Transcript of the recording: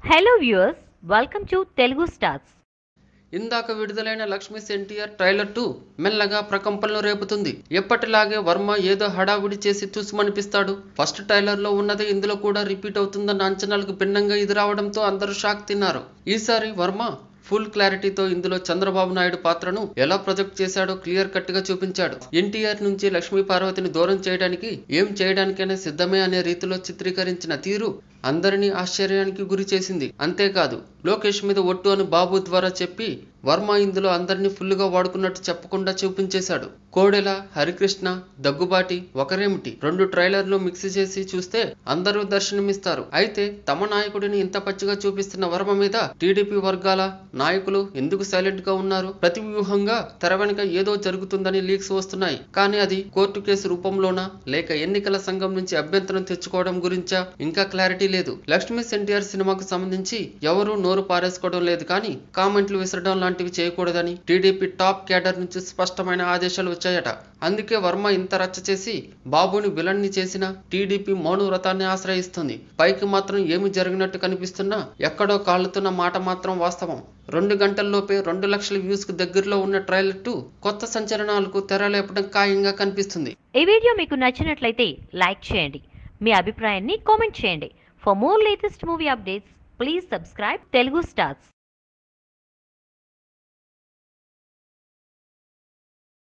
hello viewers welcome to Telugu stars ఇందాక విడుదలైన Lakshmi NTR trailer two మెల్లగా ప్రకంపనలు రేపుతుంది ఎప్పటిలాగే వర్మ ఏదో హడావుడి చేసి తుసుమనిపిస్తాడు ఫస్ట్ ట్రైలర్ లో ఉన్నది ఇందులో కూడా రిపీట్ అవుతుందన్న అంచనాలకు భిన్నంగా ఇది రావడంతో అందరూ షాక్ తిన్నారు ఈసారి వర్మ ఫుల్ క్లారిటీతో ఇందులో చంద్రబాబు నాయుడు పాత్రను ఎలా ప్రొజెక్ట్ చేశాడో క్లియర్ కట్ గా చూపించాడు ఎన్టీఆర్ నుంచి లక్ష్మీ పార్వతిని దూరం చేయడానికి ఏం చేయడానికైనా సిద్ధమే అనే రీతిలో చిత్రీకరించిన తీరు అందరినీ ఆశ్చర్యానికి గురి చేసింది అంతేకాదు లోకేష్ మీద ఒట్టు అని బాబు ద్వారా చెప్పి వర్మ ఇందులో అందరినీ ఫుల్లుగా వాడుకున్నట్టు చెప్పకుండా చూపించేశాడు కోడెల హరికృష్ణ దగ్గుబాటి ఒకరేమిటి రెండు ట్రైలర్లు మిక్స్ చేసి చూస్తే అందరూ దర్శనమిస్తారు అయితే తమ నాయకుడిని ఇంత పచ్చిగా చూపిస్తున్న వర్మ మీద టీడీపీ వర్గాల నాయకులు ఎందుకు సైలెంట్ గా ఉన్నారు ప్రతి వ్యూహంగా తెర వెనుక ఏదో జరుగుతుందని లీక్స్ వస్తున్నాయి కానీ అది కోర్టు కేసు రూపంలోనా లేక ఎన్నికల సంఘం నుంచి అభ్యంతరం తెచ్చుకోవడం గురించా ఇంకా క్లారిటీ లేదు లక్ష్మీ ఎన్టీఆర్ సినిమాకు సంబంధించి ఎవరూ నోరు పారేసుకోవడం లేదు కానీ కామెంట్లు విసరడం లాంటివి చేయకూడదని టీడీపీ టాప్ క్యాడర్ నుంచి స్పష్టమైన ఆదేశాలు వచ్చాయట అందుకే వర్మ ఇంత రచ్చ చేసి బాబుని విలన్ని చేసిన టీడీపీ మౌన వ్రతాన్ని ఆశ్రయిస్తుంది పైకి మాత్రం ఏమి జరిగినట్టు కనిపిస్తున్నా ఎక్కడో కాళ్ళుతున్న మాట మాత్రం వాస్తవం రెండు గంటల్లోపే రెండు లక్షల వ్యూస్ కు దగ్గరలో ఉన్న ట్రైలర్ టూ కొత్త సంచలనాలకు తెరలేపడం ఖాయంగా కనిపిస్తుంది ఈ వీడియో మీకు నచ్చినట్లయితే లైక్ చేయండి మీ అభిప్రాయాన్ని కామెంట్ చేయండి for more latest movie updates please subscribe Telugu stars